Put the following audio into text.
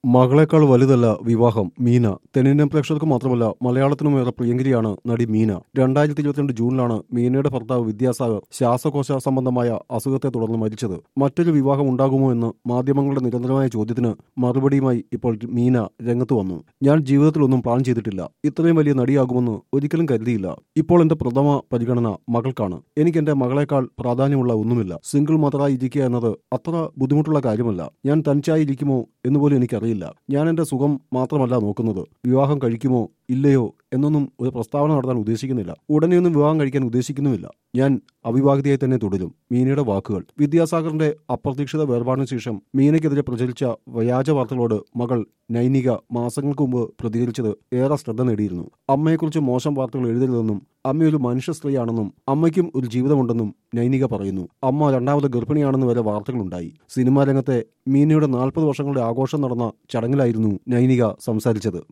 മകളെക്കാൾ വലുതല്ല വിവാഹം മീന തെന്നിന്ത്യൻ പ്രേക്ഷകർക്ക് മാത്രമല്ല മലയാളത്തിനും ഏറെ പ്രിയങ്കരിയാണ് നടി മീന രണ്ടായിരത്തി ഇരുപത്തിരണ്ട് ജൂണിലാണ് മീനയുടെ ഭർത്താവ് വിദ്യാസാഗർ ശ്വാസകോശ സംബന്ധമായ അസുഖത്തെ തുടർന്ന് മരിച്ചത് മറ്റൊരു വിവാഹം ഉണ്ടാകുമോ എന്ന് മാധ്യമങ്ങളുടെ നിരന്തരമായ ചോദ്യത്തിന് മറുപടിയുമായി ഇപ്പോൾ മീന രംഗത്ത് വന്നു ഞാൻ ജീവിതത്തിലൊന്നും പ്ലാൻ ചെയ്തിട്ടില്ല ഇത്രയും വലിയ നടിയാകുമെന്ന് ഒരിക്കലും കരുതിയില്ല ഇപ്പോൾ എന്റെ പ്രഥമ പരിഗണന മകൾക്കാണ് എനിക്ക് എന്റെ മകളെക്കാൾ പ്രാധാന്യമുള്ള ഒന്നുമില്ല സിംഗിൾ മദറായി ഇരിക്കുക എന്നത് അത്ര ബുദ്ധിമുട്ടുള്ള കാര്യമല്ല ഞാൻ തനിച്ചായി ഇരിക്കുമോ എന്നുപോലും എനിക്കറിയില്ല ഞാൻ എന്റെ സുഖം മാത്രമല്ല നോക്കുന്നത് വിവാഹം കഴിക്കുമോ ഇല്ലയോ എന്നൊന്നും ഒരു പ്രസ്താവന നടത്താൻ ഉദ്ദേശിക്കുന്നില്ല ഉടനെയൊന്നും വിവാഹം കഴിക്കാൻ ഉദ്ദേശിക്കുന്നുമില്ല ഞാൻ അവിവാഹിതയായി തന്നെ തുടരും മീനയുടെ വാക്കുകൾ വിദ്യാസാഗറിന്റെ അപ്രതീക്ഷിത വേർപാടിന് ശേഷം മീനയ്ക്കെതിരെ പ്രചരിച്ച വ്യാജ വാർത്തകളോട് മകൾ നൈനിക മാസങ്ങൾക്ക് മുമ്പ് പ്രതികരിച്ചത് ഏറെ ശ്രദ്ധ നേടിയിരുന്നു അമ്മയെക്കുറിച്ച് മോശം വാർത്തകൾ എഴുതരുതെന്നും അമ്മ ഒരു മനുഷ്യ സ്ത്രീയാണെന്നും അമ്മയ്ക്കും ഒരു ജീവിതമുണ്ടെന്നും നൈനിക പറയുന്നു അമ്മ രണ്ടാമത് ഗർഭിണിയാണെന്ന് വരെ വാർത്തകളുണ്ടായി സിനിമാ രംഗത്തെ മീനയുടെ നാൽപ്പത് വർഷങ്ങളുടെ ആഘോഷം നടന്ന ചടങ്ങിലായിരുന്നു നൈനിക സംസാരിച്ചത്